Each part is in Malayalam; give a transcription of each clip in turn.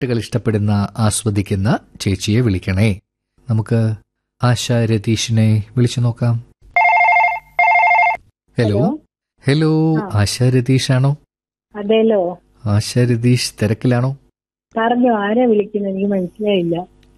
പാട്ടുകൾ ഇഷ്ടപ്പെടുന്ന ആസ്വദിക്കുന്ന ചേച്ചിയെ വിളിക്കണേ നമുക്ക് ആശ രതീഷിനെ വിളിച്ചു നോക്കാം ഹലോ ഹലോ ആ. ആശ രതീഷാണോ അതേലോ ആശ രതീഷ് തിരക്കിലാണോ പറഞ്ഞു ആരാ വിളിക്കുന്നത് എനിക്ക് മനസ്സിലായില്ല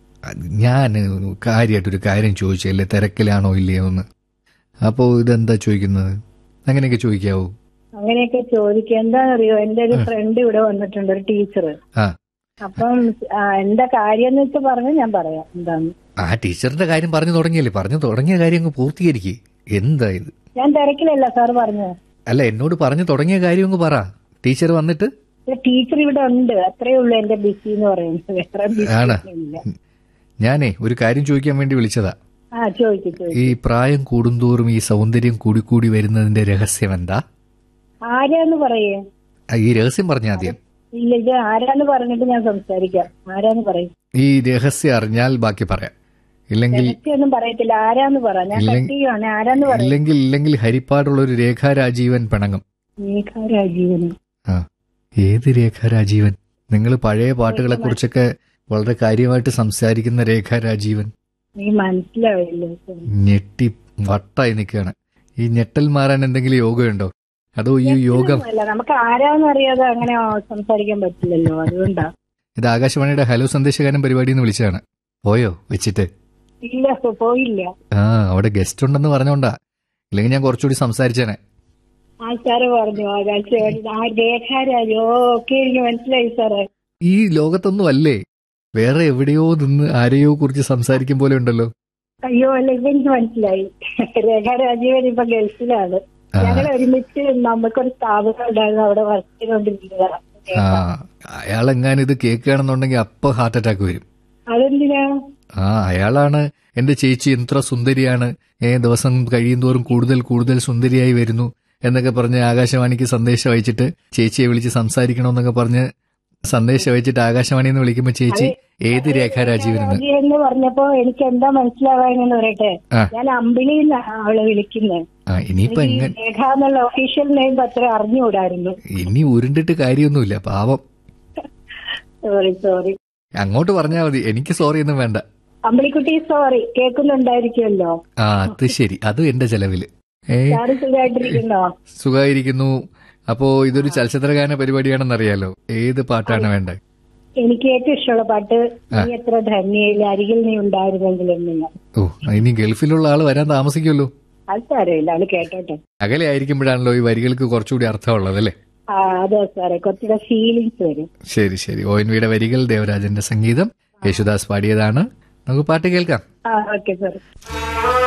ഞാൻ കാര്യമായിട്ടൊരു കാര്യം ചോദിച്ചല്ലേ തിരക്കിലാണോ ഇല്ലയോ എന്ന് അപ്പോ ഇതെന്താ ചോദിക്കുന്നത് അങ്ങനെയൊക്കെ ചോദിക്കാവോ അങ്ങനെയൊക്കെ ചോദിക്കുക എന്താണെന്നറിയോ എന്റെ ഒരു ഫ്രണ്ട് ഇവിടെ വന്നിട്ടുണ്ട് ഒരു ടീച്ചർ ആ അപ്പം ആ, എന്താ കാര്യം എന്ന് വെച്ച് പറഞ്ഞ് ഞാൻ പറയാം എന്താന്ന് ആ ടീച്ചറിന്റെ കാര്യം പറഞ്ഞു തുടങ്ങിയല്ലേ പറഞ്ഞു തുടങ്ങിയ കാര്യം അങ്ങ് പൂർത്തീകരിക്കേ എന്താ ഇത് ഞാൻ തിരക്കിലല്ല സാർ പറഞ്ഞു അല്ല എന്നോട് പറഞ്ഞു തുടങ്ങിയ കാര്യം അങ്ങ് പറ ടീച്ചർ വന്നിട്ട് ടീച്ചർ ഇവിടെ ഉണ്ട് അത്രേ ഉള്ളൂ എന്റെ ബിസി എന്ന് പറയുന്നത് വേറെ busy ആണ്. ഒന്നുമില്ല. ഞാനേ ഒരു കാര്യം ചോദിക്കാൻ വേണ്ടി വിളിച്ചതാ ആ ചോദിച്ചു ചോദിച്ചു ഈ പ്രായം കൂടുന്തോറും ഈ സൗന്ദര്യം കൂടിക്കൂടി വരുന്നതിന്റെ രഹസ്യം എന്താ ആരാന്ന് പറയേ ആ, ഈ രഹസ്യം പറഞ്ഞ ആദ്യം ഇല്ല ഇത് ആരാന്ന് പറഞ്ഞിട്ട് ഞാൻ സംസാരിക്കാം ആരാന്ന് പറയും ഈ രഹസ്യം അറിഞ്ഞാൽ ബാക്കി പറയാം ഇല്ലെങ്കിൽ ഒന്നും പറയത്തില്ല ആരാന്ന് പറ ഞാൻ ഇല്ലെ- കട്ട് ചെയ്യുവാണ് ആരാന്ന് പറയും ഇല്ലെങ്കിൽ ഇല്ലെങ്കിൽ ഹരിപ്പാടുള്ള ഒരു രേഖാ രാജീവൻ പിണങ്ങും രാജീവന് ആ ഏത് രേഖാ രാജീവൻ നിങ്ങൾ പഴയ പാട്ടുകളെ കുറിച്ചൊക്കെ വളരെ കാര്യമായിട്ട് സംസാരിക്കുന്ന രേഖാ രാജീവൻ എനിക്ക് മനസ്സിലാവില്ല ഞെട്ടി വട്ടായി നിൽക്കുകയാണ് ഈ ഞെട്ടൽ മാറാൻ എന്തെങ്കിലും യോഗമുണ്ടോ അതോ ഈ യോഗം അല്ല നമുക്ക് ആരാന്ന് അറിയാതെ അങ്ങനെ സംസാരിക്കാൻ പറ്റില്ലല്ലോ അതുകൊണ്ടാ ഇത് ആകാശവാണിയുടെ ഹലോ സന്ദേശകാരൻ പരിപാടിയിൽ നിന്ന് വിളിച്ചതാണ് പോയോ വെച്ചിട്ട് ഇല്ല പോ- പോയില്ല ആ അവിടെ ഗസ്റ്റ് ഉണ്ടെന്ന് പറഞ്ഞോണ്ടാ ഇല്ലെങ്കിൽ ഞാൻ കുറച്ചുകൂടി സംസാരിച്ചേനെ ആ സാറ് പറഞ്ഞു ആകാശവാണി ആ രേഖാരാജ് ഓ ഒക്കെ എനിക്ക് മനസ്സിലായി സാറേ ഈ ലോകത്തൊന്നും അല്ലേ വേറെ എവിടെയോ നിന്ന് ആരെയോ കുറിച്ച് സംസാരിക്കും പോലെ ഉണ്ടല്ലോ അയ്യോ അല്ല ഇപ്പൊ എനിക്ക് മനസ്സിലായി രേഖാരാജീവൻ ഇപ്പൊ ഗൾഫിലാണ് ആ. ഞങ്ങൾ ഒരുമിച്ച് നമുക്കൊരു സ്ഥാപനം ഉണ്ടായിരുന്നു അവിടെ വർക്ക് ചെയ്തോണ്ടിരിക്കുന്നതാ ആ അയാളെങ്ങാനും ഇത് കേൾക്കുകയാണെന്നുണ്ടെങ്കിൽ അപ്പൊ ഹാർട്ട് അറ്റാക്ക് വരും അതെന്തിനാ ആ അയാളാണ് എന്റെ ചേച്ചി എത്ര സുന്ദരിയാണ് ഏ ദിവസം കഴിയുന്തോറും കൂടുതൽ കൂടുതൽ സുന്ദരിയായി വരുന്നു എന്നൊക്കെ പറഞ്ഞ് ആകാശവാണിക്ക് സന്ദേശം അയച്ചിട്ട് ചേച്ചിയെ വിളിച്ച് സംസാരിക്കണമെന്നൊക്കെ പറഞ്ഞ് സന്ദേശം അയച്ചിട്ട് ആകാശവാണിയിൽ നിന്ന് വിളിക്കുമ്പോ ചേച്ചി ഏത് രേഖാ രാജീവനെന്ന് രാജീവ് എന്ന് പറഞ്ഞപ്പോ എനിക്ക് എന്താ മനസ്സിലാവാനെന്ന് പറയട്ടെ ആ. ഞാൻ അമ്പിളിന്ന് അവളെ വിളിക്കുന്നത് ആ ഇനിയിപ്പോ എനിക്ക് ഈ എങ്ങനെ രേഖ എന്നുള്ള ഒഫീഷ്യൽ നെയിം അത്ര അറിഞ്ഞുകൂടായിരുന്നു ഇനി ഉരുണ്ടിട്ട് കാര്യമൊന്നുമില്ല പാവം സോറി സോറി അങ്ങോട്ട് പറഞ്ഞാൽ മതി എനിക്ക് സോറി ഒന്നും വേണ്ട അമ്പിളിക്കുട്ടി സോറി കേൾക്കുന്നുണ്ടായിരിക്കുമല്ലോ ആ അത് ശരി അതും എന്റെ ചെലവില് ഏ സാറ് സുഖമായിട്ടിരിക്കുന്നോ സുഖമായിരിക്കുന്നു അപ്പോ ഇതൊരു ചലച്ചിത്രഗാന പരിപാടിയാണെന്നറിയാലോ ഏത് പാട്ടാണ് വേണ്ടത് എനിക്ക് ഏറ്റവും ഇഷ്ടമുള്ള പാട്ട് നീ എത്ര ധന്യയില്ല അരികിൽ നീ ഉണ്ടായിരുന്നെങ്കിൽ എന്നില്ല ഓ ഇനി ഗൾഫിലുള്ള ആള് വരാൻ താമസിക്കുമല്ലോ അത് സാരമില്ല അത് കേട്ടോട്ടെ അകലെ ആയിരിക്കുമ്പോഴാണല്ലോ ഈ വരികൾക്ക് കുറച്ചുകൂടി അർത്ഥമുള്ളത് അല്ലേ ആ അതെ സാറേ കുറച്ചുകൂടെ ഫീലിങ്സ് വരും ശരി ശരി ഒ എൻ വിയുടെ വരികൾ ദേവരാജന്റെ സംഗീതം യേശുദാസ് പാടിയതാണ് നമുക്ക് പാട്ട് കേൾക്കാം ആ ഓക്കെ സാർ